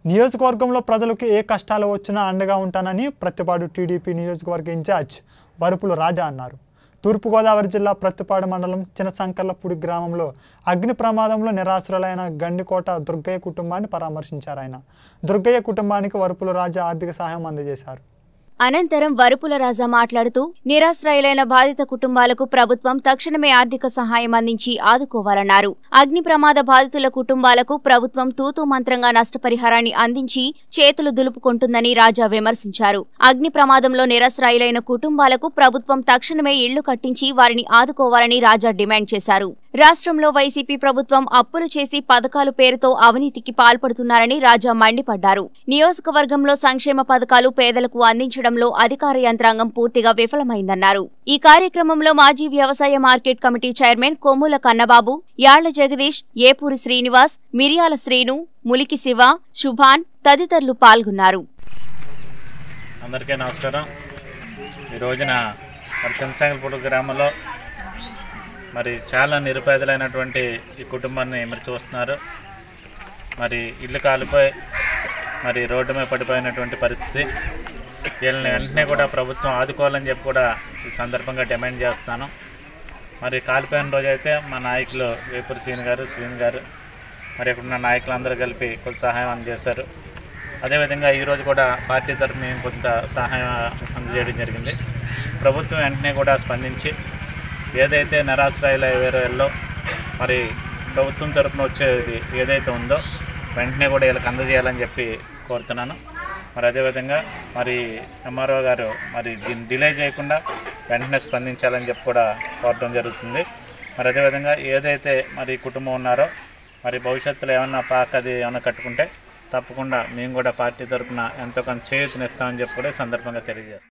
నియోజకవర్గంలో ప్రజలకు ఏ కష్టాలు వచ్చినా అండగా ఉంటానని ప్రతిపాడు టీడీపీ నియోజకవర్గ ఇన్ఛార్జ్ వరుపుల రాజా అన్నారు తూర్పుగోదావరి జిల్లా ప్రత్తిపాడు మండలం చినసంకర్లపూడి గ్రామంలో అగ్ని ప్రమాదంలో నిరాశ్రులైన గండికోట దుర్గయ్య కుటుంబాన్ని పరామర్శించారు ఆయన దుర్గయ్య కుటుంబానికి వరుపుల రాజా ఆర్థిక సహాయం అందజేశారు అనంతరం వరుపుల రాజా మాట్లాడుతూ నిరాశ్రయులైన బాధిత కుటుంబాలకు ప్రభుత్వం తక్షణమే ఆర్థిక సహాయం అందించి ఆదుకోవాలన్నారు అగ్ని ప్రమాద బాధితుల కుటుంబాలకు ప్రభుత్వం తూతూ మంత్రంగా నష్టపరిహారాన్ని అందించి చేతులు దులుపుకుంటుందని రాజా విమర్శించారు అగ్ని ప్రమాదంలో నిరాశ్రయులైన కుటుంబాలకు ప్రభుత్వం తక్షణమే ఇళ్లు కట్టించి వారిని ఆదుకోవాలని రాజా డిమాండ్ చేశారు రాష్ట్రంలో వైసీపీ ప్రభుత్వం అప్పులు చేసి పథకాలు పేరుతో అవినీతికి పాల్పడుతున్నారని రాజా మండిపడ్డారు నియోజకవర్గంలో సంక్షేమ పథకాలు పేదలకు అందించడంలో అధికార యంత్రాంగం పూర్తిగా విఫలమైందన్నారు ఈ కార్యక్రమంలో మాజీ వ్యవసాయ మార్కెట్ కమిటీ చైర్మన్ కొమ్ముల కన్నబాబు యాళ్ల జగదీష్ ఏపూరి శ్రీనివాస్ మిరియాల శ్రీను ములికి శివ శుభాన్ తదితరులు పాల్గొన్నారు అందరికీ నమస్కారం ఈ రోజున మరి చంద్రశేఖరపూడి గ్రామంలో మరి చాలా నిరుపేదలైనటువంటి ఈ కుటుంబాన్ని మరి చూస్తున్నారు మరి ఇల్లు కాలిపోయి మరి రోడ్డు మీద పడిపోయినటువంటి పరిస్థితి వీళ్ళని వెంటనే కూడా ప్రభుత్వం ఆదుకోవాలని చెప్పి కూడా ఈ సందర్భంగా డిమాండ్ చేస్తున్నాను మరి కాలిపోయిన రోజు అయితే మా నాయకులు వేపూరి శ్రీని గారు శ్రీని గారు మరి ఇక్కడ ఉన్న నాయకులందరూ కలిపి కొంత సహాయం అందజేశారు అదేవిధంగా ఈరోజు కూడా పార్టీ తరఫున మేము కొంత సహాయం అందజేయడం జరిగింది ప్రభుత్వం వెంటనే కూడా స్పందించి ఏదైతే నిరాశ్రయుల వేరేల్లో మరి ప్రభుత్వం తరఫున వచ్చేది ఏదైతే ఉందో వెంటనే కూడా వీళ్ళకి అందజేయాలని చెప్పి కోరుతున్నాను మరి అదేవిధంగా మరి ఎంఆర్ఓ గారు మరి దీన్ని డిలే చేయకుండా వెంటనే స్పందించాలని చెప్పి కూడా కోరడం జరుగుతుంది మరి అదేవిధంగా ఏదైతే మరి కుటుంబం ఉన్నారో మరి భవిష్యత్తులో ఏమన్నా పాక అది ఏమన్నా కట్టుకుంటే తప్పకుండా మేము కూడా పార్టీ తరఫున ఎంతో కొంత చేయూతనిస్తామని చెప్పి కూడా ఈ సందర్భంగా తెలియజేస్తాం